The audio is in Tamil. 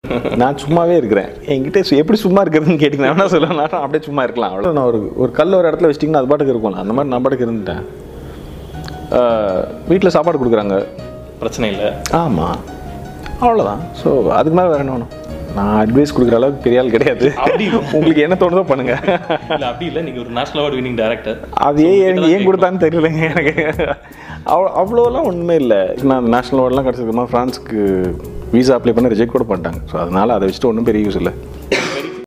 நான் சும்மாவே இருக்கிறேன் என்கிட்ட சு- எப்படி சும்மா இருக்கிறதுன்னு கேட்டிங்கன்னா என்ன சொல்லுவேன் நான் அப்படியே சும்மா இருக்கலாம் அவ்வளோ நான் ஒரு ஒரு கல் ஒரு இடத்துல வச்சிட்டிங்கன்னா அது பாட்டுக்கு இருக்கும்ல அந்த மாதிரி நான் பாட்டுக்கு இருந்துட்டேன் வீட்டில் சாப்பாடு கொடுக்குறாங்க பிரச்சனை இல்லை ஆமாம் அவ்வளோதான் ஸோ அதுக்கு மேலே வேற என்ன வேணும் நான் அட்வைஸ் கொடுக்குற அளவுக்கு பெரிய ஆள் கிடையாது அப்படி உங்களுக்கு என்ன தோணுதோ பண்ணுங்க இல்லை அப்படி இல்லை நீங்கள் ஒரு நேஷனல் அவார்டு வினிங் டேரக்டர் அது ஏன் எனக்கு ஏன் கொடுத்தான்னு தெரியலைங்க எனக்கு அவ்வளோ அவ்வளோலாம் ஒன்றுமே இல்லை நான் நேஷனல் அவார்ட்லாம் கிடச்சதுமா ஃப்ரான்ஸுக்கு வீசா அப்ளை பண்ண ரிஜெக்ட் கூட பண்ணிட்டாங்க ஸோ அதனால் அதை வச்சுட்டு ஒன்றும் பெரிய யூஸ் இல்லை